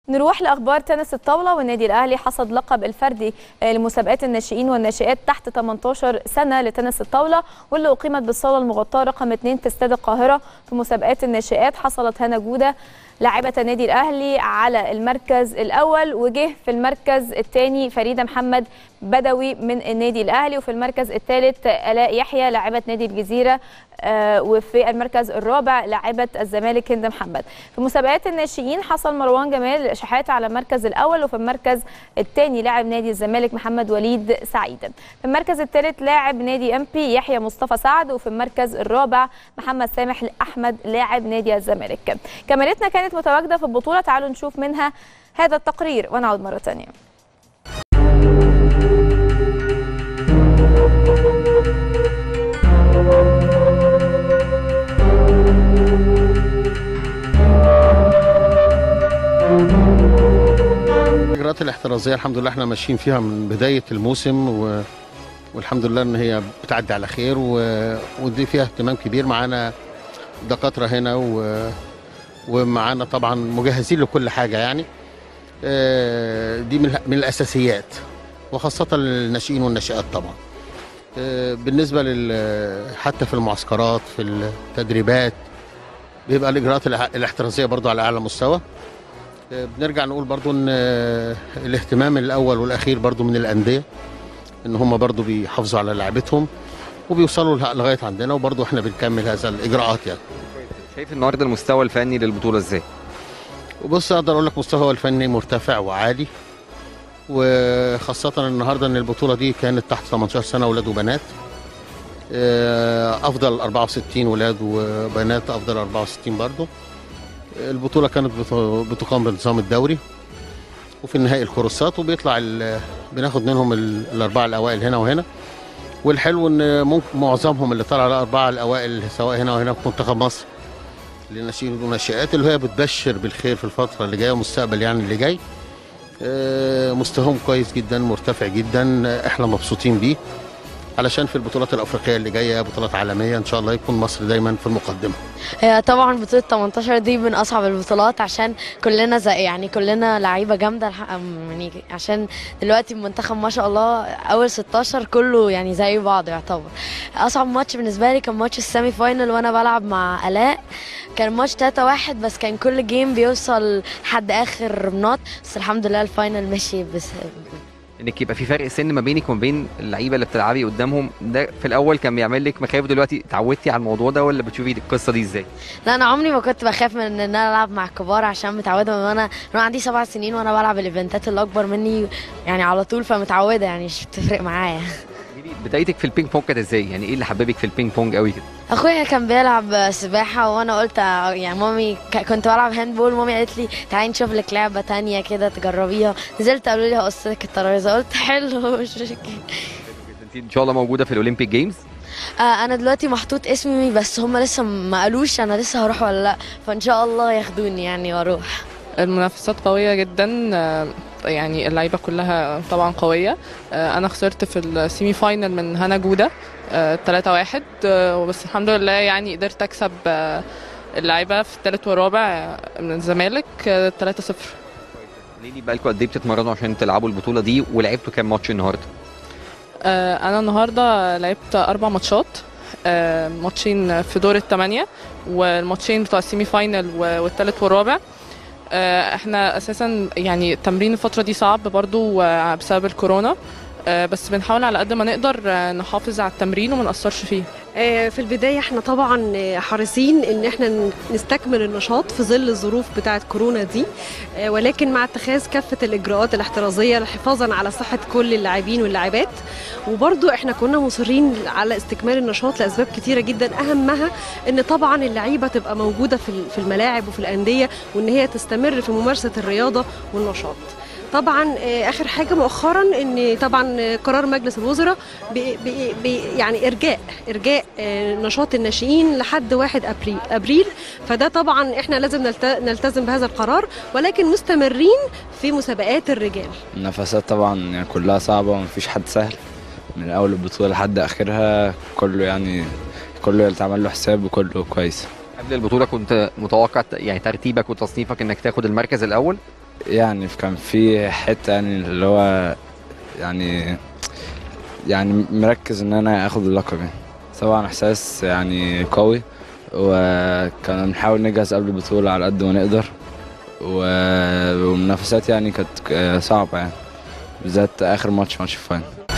نروح لاخبار تنس الطاوله والنادي الاهلي حصد لقب الفردي لمسابقات الناشئين والناشئات تحت 18 سنه لتنس الطاوله واللي اقيمت بالصاله المغطاه رقم 2 في استاد القاهره في مسابقات الناشئات حصلت هنا جوده لاعبة النادي الأهلي على المركز الأول وجه في المركز الثاني فريدة محمد بدوي من النادي الأهلي وفي المركز الثالث آلاء يحيى لاعبة نادي الجزيرة آه وفي المركز الرابع لاعبة الزمالك هند محمد في مسابقات الناشئين حصل مروان جمال شحاتة على المركز الأول وفي المركز الثاني لاعب نادي الزمالك محمد وليد سعيد في المركز الثالث لاعب نادي ام بي يحيى مصطفى سعد وفي المركز الرابع محمد سامح أحمد لاعب نادي الزمالك كاميرتنا كانت كانت متواجده في البطوله تعالوا نشوف منها هذا التقرير ونعود مره ثانيه الاجراءات الاحترازيه الحمد لله احنا ماشيين فيها من بدايه الموسم و... والحمد لله ان هي بتعدي على خير و... ودي فيها اهتمام كبير معانا دكاتره هنا و... ومعانا طبعا مجهزين لكل حاجه يعني دي من من الاساسيات وخاصه للناشئين والناشئات طبعا بالنسبه لل حتى في المعسكرات في التدريبات بيبقى الاجراءات الاحترازيه برضو على اعلى مستوى بنرجع نقول برضو ان الاهتمام الاول والاخير برضو من الانديه ان هم برضو بيحافظوا على لعبتهم وبيوصلوا لغايه عندنا وبرضو احنا بنكمل هذا الاجراءات يعني شايف النهارده المستوى الفني للبطوله ازاي؟ وبص اقدر اقول لك مستوى الفني مرتفع وعالي وخاصة النهارده ان البطولة دي كانت تحت 18 سنة ولاد وبنات افضل 64 ولاد وبنات افضل 64 برضه البطولة كانت بتقام بنظام الدوري وفي النهائي الكروسات وبيطلع بناخد منهم الاربعة الاوائل هنا وهنا والحلو ان ممكن معظمهم اللي طلع الاربعه الاوائل سواء هنا وهنا في منتخب مصر للناشئين والناشئات اللي هي بتبشر بالخير في الفتره اللي جايه والمستقبل يعني اللي جاي مستواهم كويس جدا مرتفع جدا احنا مبسوطين بيه علشان في البطولات الافريقيه اللي جايه بطولات عالميه ان شاء الله يكون مصر دايما في المقدمه هي طبعا بطوله 18 دي من اصعب البطولات عشان كلنا زي يعني كلنا لعيبه جامده يعني عشان دلوقتي المنتخب ما شاء الله اول 16 كله يعني زي بعض يعتبر اصعب ماتش بالنسبه لي كان ماتش السيمي فاينل وانا بلعب مع الاء كان ماتش 3 1 بس كان كل جيم بيوصل لحد اخر نقط بس الحمد لله الفاينل مشي بس انك يبقى في فرق سن ما بينك وما بين اللعيبه اللي بتلعبي قدامهم ده في الاول كان بيعمل لك مخاوف دلوقتي اتعودتي على الموضوع ده ولا بتشوفي القصه دي ازاي؟ لا انا عمري ما كنت بخاف من ان انا العب مع الكبار عشان متعوده من وانا انا عندي سبع سنين وانا بلعب الايفنتات اللي اكبر مني يعني على طول فمتعوده يعني مش بتفرق معايا بدايتك في البينج بونج كانت ازاي؟ يعني ايه اللي حببك في البينج بونج قوي كده؟ اخويا كان بيلعب سباحه وانا قلت يعني مامي كنت بلعب هاند بول مامي قالت لي تعالي نشوف لك لعبه تانية كده تجربيها نزلت قالوا لي هقص لك الترابيزه قلت حلو مش انت ان شاء الله موجوده في الاولمبيك جيمز آه انا دلوقتي محطوط اسمي بس هم لسه ما قالوش انا لسه هروح ولا لا فان شاء الله ياخدوني يعني واروح المنافسات قوية جدا يعني اللعيبة كلها طبعا قوية أنا خسرت في السيمي فاينل من هنا جودة 3 واحد بس الحمد لله يعني قدرت أكسب اللعيبة في الثالث والرابع من الزمالك 3 0 ليلي بقالكم قد ايه بتتمرنوا عشان تلعبوا البطولة دي ولعبتوا كام ماتش النهارده؟ أنا النهارده لعبت أربع ماتشات ماتشين في دور الثمانية والماتشين بتوع السيمي فاينل والثالث والرابع احنا اساسا يعني تمرين الفتره دي صعب برضو بسبب الكورونا بس بنحاول على قد ما نقدر نحافظ على التمرين وما نقصرش فيه في البداية احنا طبعا حريصين ان احنا نستكمل النشاط في ظل الظروف بتاعة كورونا دي ولكن مع اتخاذ كافة الاجراءات الاحترازية حفاظا على صحة كل اللاعبين واللاعبات وبرضو احنا كنا مصرين على استكمال النشاط لاسباب كتيرة جدا اهمها ان طبعا اللعيبة تبقى موجودة في الملاعب وفي الاندية وان هي تستمر في ممارسة الرياضة والنشاط طبعا اخر حاجه مؤخرا ان طبعا قرار مجلس الوزراء بي بي يعني ارجاء ارجاء نشاط الناشئين لحد 1 ابريل ابريل فده طبعا احنا لازم نلتزم بهذا القرار ولكن مستمرين في مسابقات الرجال النفسات طبعا كلها صعبه ومفيش حد سهل من اول البطوله لحد اخرها كله يعني كله يتعمل له حساب وكله كويس قبل البطوله كنت متوقع يعني ترتيبك وتصنيفك انك تاخد المركز الاول يعني كان في حته يعني اللي هو يعني يعني مركز ان انا اخد اللقب يعني طبعا احساس يعني قوي وكنا بنحاول نجهز قبل البطوله على قد ما نقدر و- والمنافسات يعني كانت آه، صعبه يعني بالذات اخر ماتش ماتش الفاينل